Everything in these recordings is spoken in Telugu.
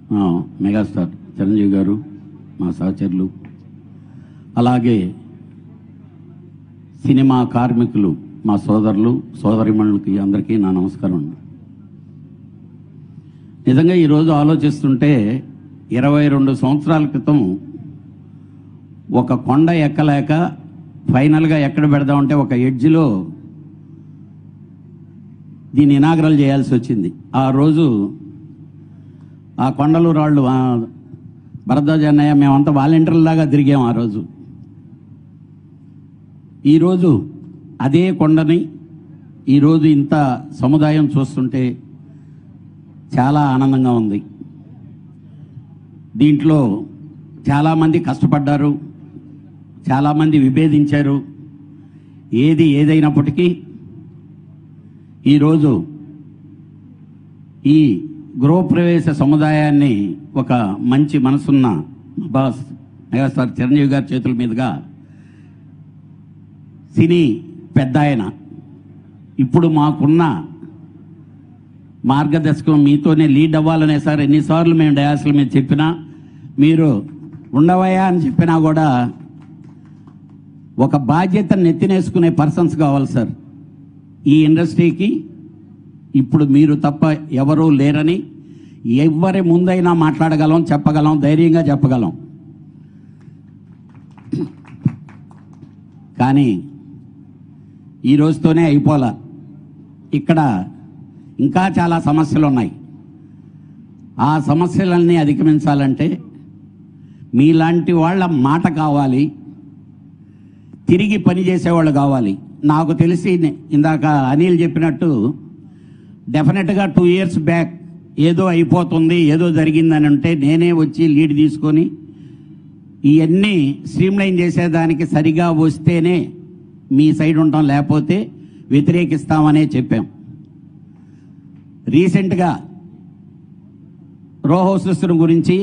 మా మెగాస్టార్ చిరంజీవి గారు మా సహచరులు అలాగే సినిమా కార్మికులు మా సోదరులు సోదరిమణులకి అందరికీ నా నమస్కారం నిజంగా ఈరోజు ఆలోచిస్తుంటే ఇరవై రెండు సంవత్సరాల క్రితం ఒక కొండ ఎక్కలేక ఫైనల్గా ఎక్కడ పెడదామంటే ఒక ఎడ్జిలో దీన్ని ఇనాగ్రల్ చేయాల్సి వచ్చింది ఆ రోజు ఆ కొండలు రాళ్ళు ఆ భరద్వాజ అన్నయ్య మేమంతా వాలంటీర్లాగా తిరిగాం ఆ రోజు ఈరోజు అదే కొండని ఈరోజు ఇంత సముదాయం చూస్తుంటే చాలా ఆనందంగా ఉంది దీంట్లో చాలామంది కష్టపడ్డారు చాలామంది విభేదించారు ఏది ఏదైనప్పటికీ ఈరోజు ఈ గృహప్రవేశ సముదాయాన్ని ఒక మంచి మనసున్న బాస్ మెగాస్టార్ చిరంజీవి గారి చేతుల మీదుగా సినీ పెద్ద ఆయన ఇప్పుడు మాకున్న మార్గదర్శకం మీతోనే లీడ్ అవ్వాలనే సార్ ఎన్నిసార్లు మేము డయాసుల మీద చెప్పినా మీరు ఉండవయ్యా అని చెప్పినా కూడా ఒక బాధ్యతను నెత్తినేసుకునే పర్సన్స్ కావాలి సార్ ఈ ఇండస్ట్రీకి ఇప్పుడు మీరు తప్ప ఎవరూ లేరని ఎవరి ముందైనా మాట్లాడగలం చెప్పగలం ధైర్యంగా చెప్పగలం కానీ ఈ రోజుతోనే అయిపోలా ఇక్కడ ఇంకా చాలా సమస్యలు ఉన్నాయి ఆ సమస్యలన్నీ అధిగమించాలంటే మీలాంటి వాళ్ళ మాట కావాలి తిరిగి పని చేసేవాళ్ళు కావాలి నాకు తెలిసి నే- ఇందాక అనిల్ చెప్పినట్టు డెఫినెట్గా టూ ఇయర్స్ బ్యాక్ ఏదో అయిపోతుంది ఏదో జరిగిందని అంటే నేనే వచ్చి లీడ్ తీసుకొని ఇవన్నీ స్ట్రీమ్లైన్ చేసేదానికి సరిగా వస్తేనే మీ సైడ్ ఉంటాం లేకపోతే వ్యతిరేకిస్తామనే చెప్పాం రీసెంట్గా రోహోసస్సును గురించి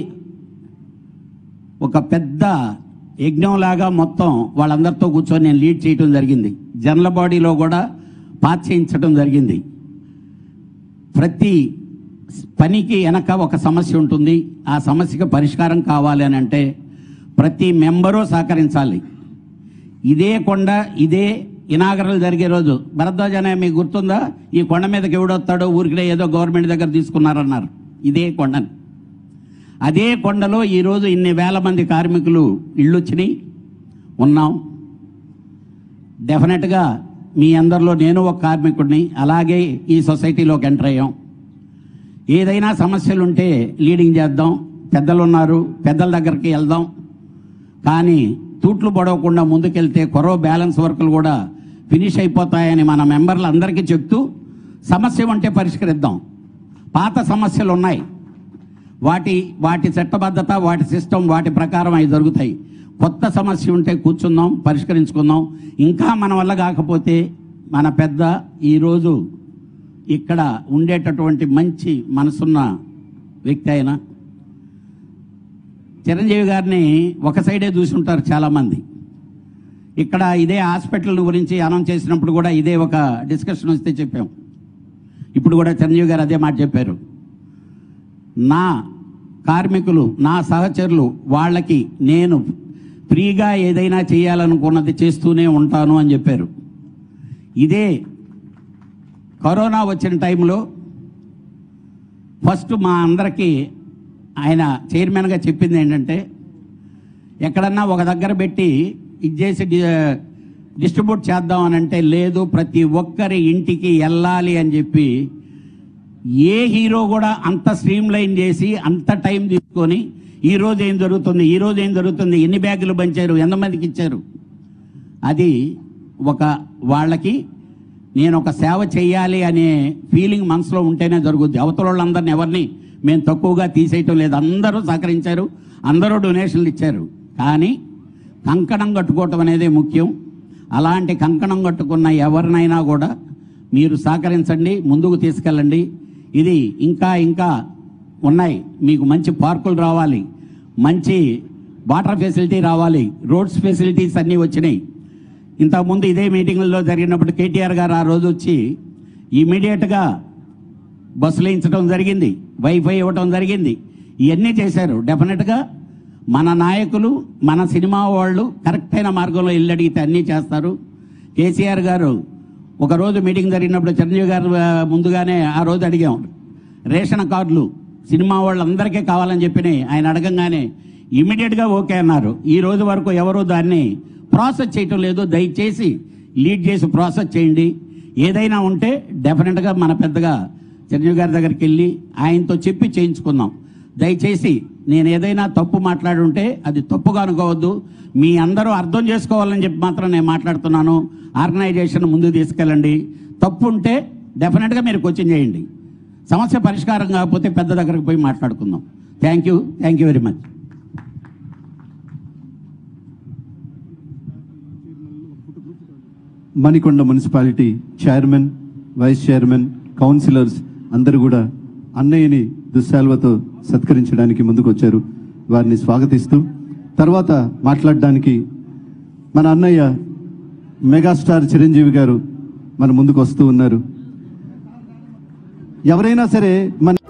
ఒక పెద్ద యజ్ఞంలాగా మొత్తం వాళ్ళందరితో కూర్చొని నేను లీడ్ చేయటం జరిగింది జనరల్ బాడీలో కూడా పాస్ చేయించడం జరిగింది ప్రతి పనికి వెనక ఒక సమస్య ఉంటుంది ఆ సమస్యకు పరిష్కారం కావాలి అని అంటే ప్రతి మెంబరు సహకరించాలి ఇదే కొండ ఇదే ఇనాగరలు జరిగే రోజు భరద్వాజ్ అనే మీకు గుర్తుందా ఈ కొండ మీదకి ఎవడొస్తాడో ఊరికినే ఏదో గవర్నమెంట్ దగ్గర తీసుకున్నారన్నారు ఇదే కొండని అదే కొండలో ఈరోజు ఇన్ని వేల మంది కార్మికులు ఇళ్ళు వచ్చినాయి ఉన్నాం డెఫినెట్గా మీ అందరిలో నేను ఒక కార్మికుడిని అలాగే ఈ సొసైటీలోకి ఎంటర్ అయ్యాం ఏదైనా సమస్యలుంటే లీడింగ్ చేద్దాం పెద్దలు ఉన్నారు పెద్దల దగ్గరికి వెళ్దాం కానీ తూట్లు పడవకుండా ముందుకెళ్తే కొరవ బ్యాలెన్స్ వర్కులు కూడా ఫినిష్ అయిపోతాయని మన మెంబర్లు అందరికీ చెప్తూ సమస్య ఉంటే పరిష్కరిద్దాం పాత సమస్యలు ఉన్నాయి వాటి వాటి చట్టబద్ధత వాటి సిస్టమ్ వాటి ప్రకారం అవి జరుగుతాయి కొత్త సమస్య ఉంటే కూర్చుందాం పరిష్కరించుకుందాం ఇంకా మన వల్ల కాకపోతే మన పెద్ద ఈరోజు ఇక్కడ ఉండేటటువంటి మంచి మనసున్న వ్యక్తి ఆయన చిరంజీవి గారిని ఒక సైడే చూసుంటారు చాలామంది ఇక్కడ ఇదే హాస్పిటల్ గురించి అనౌన్స్ చేసినప్పుడు కూడా ఇదే ఒక డిస్కషన్ వస్తే చెప్పాం ఇప్పుడు కూడా చిరంజీవి గారు అదే మాట చెప్పారు నా కార్మికులు నా సహచరులు వాళ్ళకి నేను ఫ్రీగా ఏదైనా చేయాలనుకున్నది చేస్తూనే ఉంటాను అని చెప్పారు ఇదే కరోనా వచ్చిన టైంలో ఫస్ట్ మా అందరికీ ఆయన చైర్మన్గా చెప్పింది ఏంటంటే ఎక్కడన్నా ఒక దగ్గర పెట్టి ఇది చేసి డి- డిస్ట్రిబ్యూట్ చేద్దాం అని అంటే లేదు ప్రతి ఒక్కరి ఇంటికి వెళ్ళాలి అని చెప్పి ఏ హీరో కూడా అంత స్ట్రీమ్ లైన్ చేసి అంత టైం తీసుకొని ఈ రోజు ఏం జరుగుతుంది ఈ రోజు ఏం జరుగుతుంది ఎన్ని బ్యాగులు పంచారు ఎంతమందికి ఇచ్చారు అది ఒక వాళ్ళకి నేను ఒక సేవ చేయాలి అనే ఫీలింగ్ మనసులో ఉంటేనే జరుగుద్ది అవతల వాళ్ళందరిని ఎవరిని మేము తక్కువగా తీసేయటం లేదు అందరూ సహకరించారు అందరూ డొనేషన్లు ఇచ్చారు కానీ కంకణం కట్టుకోవటం అనేది ముఖ్యం అలాంటి కంకణం కట్టుకున్న ఎవరినైనా కూడా మీరు సహకరించండి ముందుకు తీసుకెళ్ళండి ఇది ఇంకా ఇంకా ఉన్నాయి మీకు మంచి పార్కులు రావాలి మంచి వాటర్ ఫెసిలిటీ రావాలి రోడ్స్ ఫెసిలిటీస్ అన్నీ వచ్చినాయి ఇంతకుముందు ఇదే మీటింగ్లో జరిగినప్పుడు కేటీఆర్ గారు ఆ రోజు వచ్చి ఇమీడియట్గా బస్సులు వేయించడం జరిగింది వైఫై ఇవ్వటం జరిగింది ఇవన్నీ చేశారు డెఫినెట్గా మన నాయకులు మన సినిమా వాళ్ళు కరెక్ట్ అయిన మార్గంలో ఇల్లు అడిగితే అన్నీ చేస్తారు కేసీఆర్ గారు ఒక రోజు మీటింగ్ జరిగినప్పుడు చిరంజీవి గారు ఆ, ముందుగానే ఆ రోజు అడిగాం రేషన్ కార్డులు సినిమా వాళ్ళందరికీ కావాలని చెప్పి ఆయన అడగంగానే ఇమీడియట్గా ఓకే అన్నారు ఈ రోజు వరకు ఎవరు దాన్ని ప్రాసెస్ చేయటం లేదు దయచేసి లీడ్ చేసి ప్రాసెస్ చేయండి ఏదైనా ఉంటే డెఫినెట్గా మన పెద్దగా చిరంజీవి గారి దగ్గరికి వెళ్ళి ఆయనతో చెప్పి చేయించుకుందాం దయచేసి నేను ఏదైనా తప్పు మాట్లాడుంటే అది తప్పుగా అనుకోవద్దు మీ అందరూ అర్థం చేసుకోవాలని చెప్పి మాత్రం నేను మాట్లాడుతున్నాను ఆర్గనైజేషన్ ముందుకు తీసుకెళ్ళండి తప్పు ఉంటే డెఫినెట్గా మీరు కోచింగ్ చేయండి సమస్య పరిష్కారం కాకపోతే పెద్ద దగ్గరకు పోయి మాట్లాడుకుందాం thank you thank you very much Manikonda municipality chairman vice chairman councillors అందరూ కూడా అన్నయ్యని దుశ్శాల్వతో సత్కరించడానికి ముందుకు వచ్చారు వారిని స్వాగతిస్తూ తర్వాత మాట్లాడడానికి మన అన్నయ్య మెగాస్టార్ చిరంజీవి గారు మన ముందుకు వస్తూ ఉన్నారు ఎవరైనా సరే మన